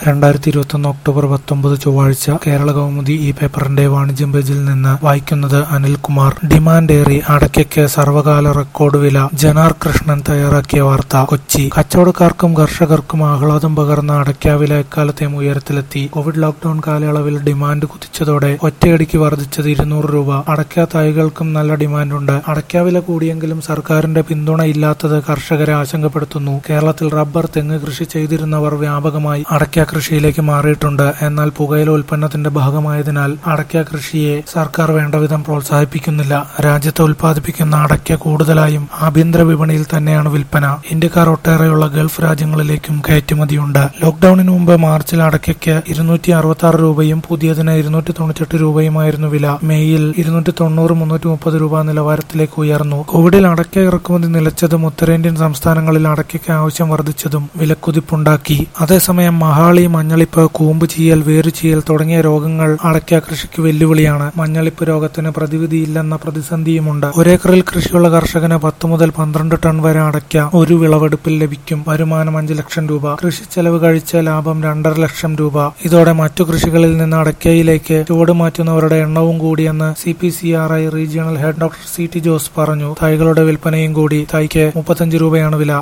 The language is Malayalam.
രണ്ടായിരത്തി ഇരുപത്തൊന്ന് ഒക്ടോബർ പത്തൊമ്പത് ചൊവ്വാഴ്ച കേരള കൗമുദി ഈ പേപ്പറിന്റെ വാണിജ്യം പേജിൽ നിന്ന് വായിക്കുന്നത് അനിൽകുമാർ ഡിമാൻഡ് ഏറി അടയ്ക്കയ്ക്ക് സർവകാല റെക്കോർഡ് വില ജനാർ കൃഷ്ണൻ തയ്യാറാക്കിയ വാർത്ത കൊച്ചി കച്ചവടക്കാർക്കും കർഷകർക്കും ആഹ്ലാദം പകർന്ന അടയ്ക്ക വില എക്കാലത്തെയും ഉയരത്തിലെത്തി കോവിഡ് ലോക്ഡൌൺ കാലയളവിൽ ഡിമാൻഡ് കുതിച്ചതോടെ ഒറ്റയടിക്ക് വർദ്ധിച്ചത് ഇരുന്നൂറ് രൂപ അടയ്ക്ക തൈകൾക്കും നല്ല ഡിമാൻഡുണ്ട് അടയ്ക്ക വില കൂടിയെങ്കിലും സർക്കാരിന്റെ പിന്തുണ ഇല്ലാത്തത് കർഷകരെ ആശങ്കപ്പെടുത്തുന്നു കേരളത്തിൽ റബ്ബർ തെങ്ങ് കൃഷി ചെയ്തിരുന്നവർ വ്യാപകമായി അടയ്ക്ക കൃഷിയിലേക്ക് മാറിയിട്ടുണ്ട് എന്നാൽ പുകയില ഉൽപ്പന്നത്തിന്റെ ഭാഗമായതിനാൽ അടയ്ക്ക കൃഷിയെ സർക്കാർ വേണ്ടവിധം പ്രോത്സാഹിപ്പിക്കുന്നില്ല രാജ്യത്ത് ഉൽപ്പാദിപ്പിക്കുന്ന അടയ്ക്ക കൂടുതലായും ആഭ്യന്തര വിപണിയിൽ തന്നെയാണ് വിൽപ്പന ഇന്ത്യക്കാർ ഒട്ടേറെയുള്ള ഗൾഫ് രാജ്യങ്ങളിലേക്കും കയറ്റുമതിയുണ്ട് ലോക്ഡൌണിന് മുമ്പ് മാർച്ചിൽ അടയ്ക്കയ്ക്ക് ഇരുന്നൂറ്റി അറുപത്തി ആറ് രൂപയും പുതിയതിന് ഇരുന്നൂറ്റി തൊണ്ണൂറ്റെട്ട് രൂപയുമായിരുന്നു വില മെയ്യിൽ ഇരുന്നൂറ്റി തൊണ്ണൂറ് മുന്നൂറ്റി മുപ്പത് രൂപ നിലവാരത്തിലേക്ക് ഉയർന്നു കോവിഡിൽ അടയ്ക്ക ഇറക്കുമതി നിലച്ചതും ഉത്തരേന്ത്യൻ സംസ്ഥാനങ്ങളിൽ അടയ്ക്കയ്ക്ക് ആവശ്യം വർദ്ധിച്ചതും വിലക്കുതിപ്പുണ്ടാക്കി അതേസമയം മഹാളി മഞ്ഞളിപ്പ് കൂമ്പ് ചീയൽ വേരുചീയൽ തുടങ്ങിയ രോഗങ്ങൾ അടയ്ക്ക കൃഷിക്ക് വെല്ലുവിളിയാണ് മഞ്ഞളിപ്പ് രോഗത്തിന് പ്രതിവിധിയില്ലെന്ന പ്രതിസന്ധിയുമുണ്ട് ഒരേക്കറിൽ കൃഷിയുള്ള കർഷകന് പത്ത് മുതൽ പന്ത്രണ്ട് ടൺ വരെ അടയ്ക്ക ഒരു വിളവെടുപ്പിൽ ലഭിക്കും വരുമാനം അഞ്ച് ലക്ഷം രൂപ കൃഷി ചെലവ് കഴിച്ച ലാഭം രണ്ടര ലക്ഷം രൂപ ഇതോടെ മറ്റു കൃഷികളിൽ നിന്ന് അടയ്ക്കയിലേക്ക് ചുവട് മാറ്റുന്നവരുടെ എണ്ണവും കൂടിയെന്ന് C P C R I regional head doctor C T Jose പറഞ്ഞു തൈകളുടെ വിൽപ്പനയും കൂടി തൈക്ക് മുപ്പത്തഞ്ച് രൂപയാണ് വില